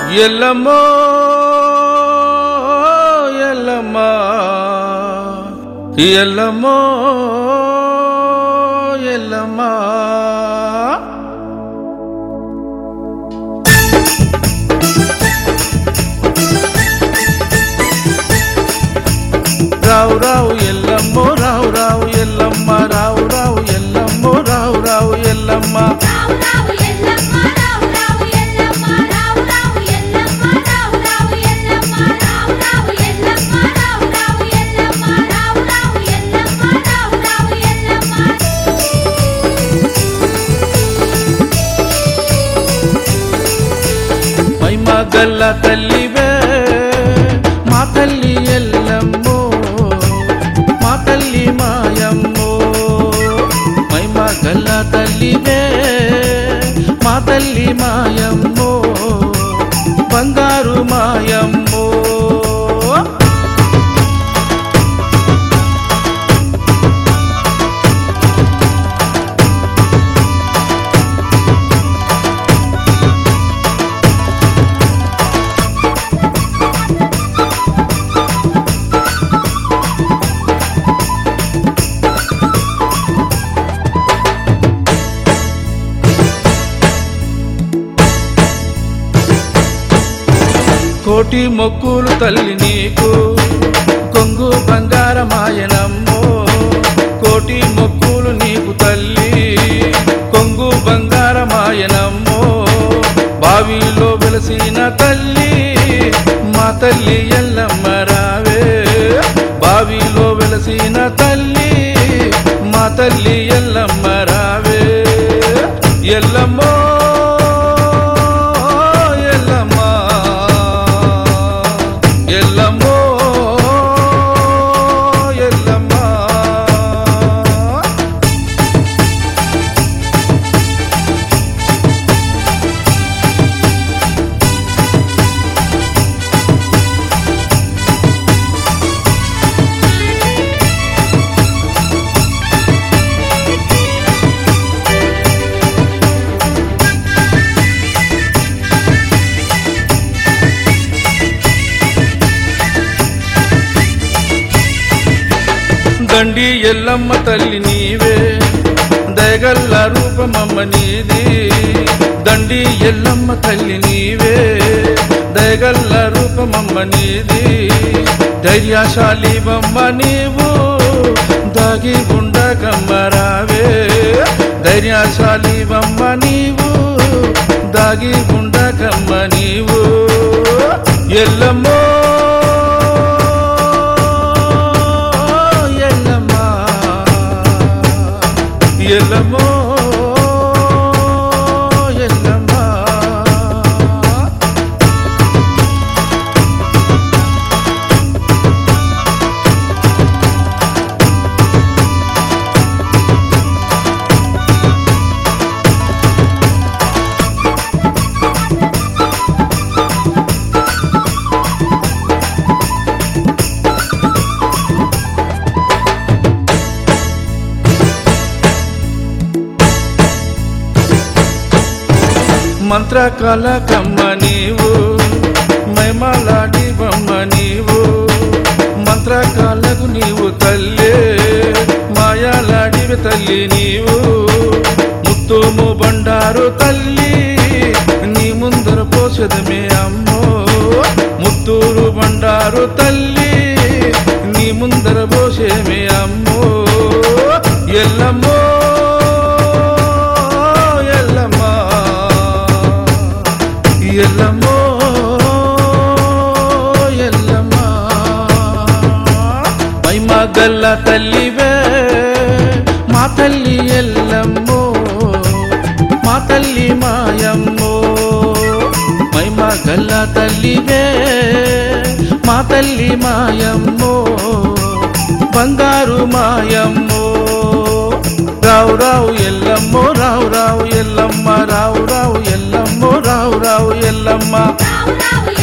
ఎల్లమ్మో ఎల్లమ్మా ఎల్లమ్మో ఎల్లమ్మా రావు రావు ఎల్లమ్మో రావు రావు ఎల్లమ్మ రావు రావు ఎల్లమ్మో రావు రావు ఎల్లమ్మ రావు రావు ఎల్లమ్మ రావు రావు ఎల్లమ్మ రావు రావు ఎల్లమ్మ రావు రావు ఎల్లమ్మ రావు రావు ఎల్లమ్మ రావు రావు ఎల్లమ్మ రావు రావు ఎల్లమ్మ రావు రావు ఎల్లమ్మ మైమా గల్ల తల్లివే మా తల్లి ఎల్లమ్మో మా తల్లి మాయమ్మో మైమా గల్ల తల్లివే మా తల్లి మాయమ్మో బంగారు మాయమ్మో కోటి మొక్కులు తల్లి నీకు కొంగు బంగారమాయనమ్మో కోటి మొక్కులు నీకు తల్లి కొంగు బంగారమాయనమ్మో బావిలో వెలసిన తల్లి మా తల్లి ఎల్లమ్మ రావే బావిలో వెలసిన తల్లి మా తల్లి ఎల్లమ్మ రావే ఎల్లమ్మో ఎల్లమ్మ ఎల్లమ్మో ఎల్లమ్మ దండి ఎల్లమ్మ తల్లి నీవే దయగల్ల రూపమమ్మ నీది దండి ఎల్లమ్మ తల్లి నీవే దయగల్ల రూపమమ్మ నీది ధైర్యశాలి బొమ్మ నీవు దాగి గుండగమ్మ రావే ధైర్యశాలి బొమ్మ నీవు దాగి గుండగమ్మ నీవు ఎల్లమ్మో ఎల్లమ్మ ఎల్లమ్మో ఎల్లమ్మ మంత్రకాల కమ్మ నీవు మైమలాడి బొమ్మ నీవు మంత్రకాలకు నీవు తల్లి మాయాలాడివి తల్లి నీవు ముత్తుము బండారు తల్లి నీ ముందర పోసదమే అమ్మో ముత్తూరు బండారు తల్లి నీ ముందర పోసేమే అమ్మో ఎల్లమ్మో ఎల్లమ్మ ఎల్లమ్మో ఎల్లమ్మ మైమా గల్ల తల్లివే మా తల్లి ఎల్లమ్మో మా తల్లి మాయమ్మో మైమా గల్ల తల్లివే మా తల్లి మాయమ్మో బంగారు మాయమ్మో రావు రావు ఎల్లమ్మో రావు రావు ఎల్లమ్మ రావు రావు ఎల్లమ్మో రావు రావు ఎల్లమ్మ రావు రావు